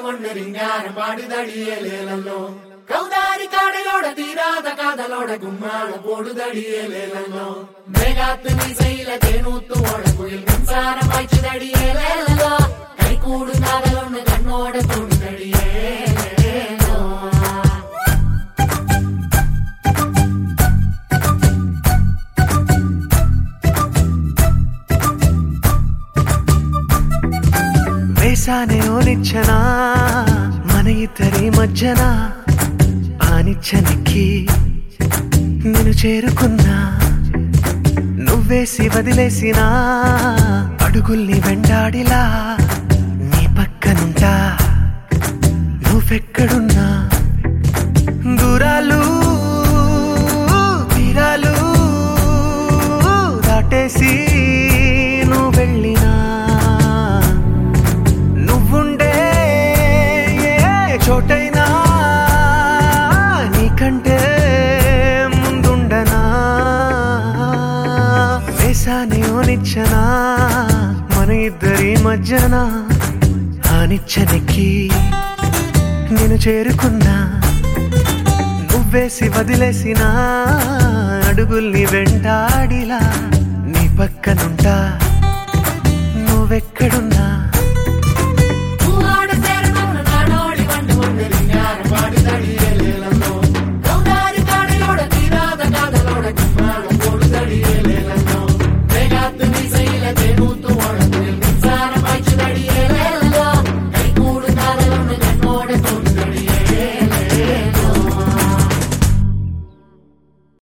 ஒண்ணு ரிங்காரம் பாடுதடியே லேலல்லோ கௌதாரி காடையோட தீராத காதலோட கும்மாள போடுதடியே லேலல்லோ மேகாத்து மீசையில தேனூத்து ஓட குயில் மின்சாரம் பாய்ச்சுதடியே லேலல்லோ கை கூடு காதல் ஒண்ணு கண்ணோட தோடுதடியே லேலோ వేసానే ఓ నిచ్చనా మన ఇద్దరి మధ్యన ఆ నిచ్చనెక్కి నేను చేరుకున్నా నువ్వేసి వదిలేసిన అడుగుల్ని వెంటాడిలా నీ పక్కనుంటా నువ్వెక్కడున్నా దూరాలు తీరాలు దాటేసి నువ్వు వెళ్ళినా నువ్వుండే ఏ చోటైనా నీకంటే ముందుండనా వేసానే ఓ నిచ్చనా మన ఇద్దరి మధ్యన ఆ నిచ్చనెక్కి నేను చేరుకున్నా నువ్వేసి వదిలేసిన అడుగుల్ని వెంటాడిలా నీ పక్కనుంటా నువ్వెక్కడున్నా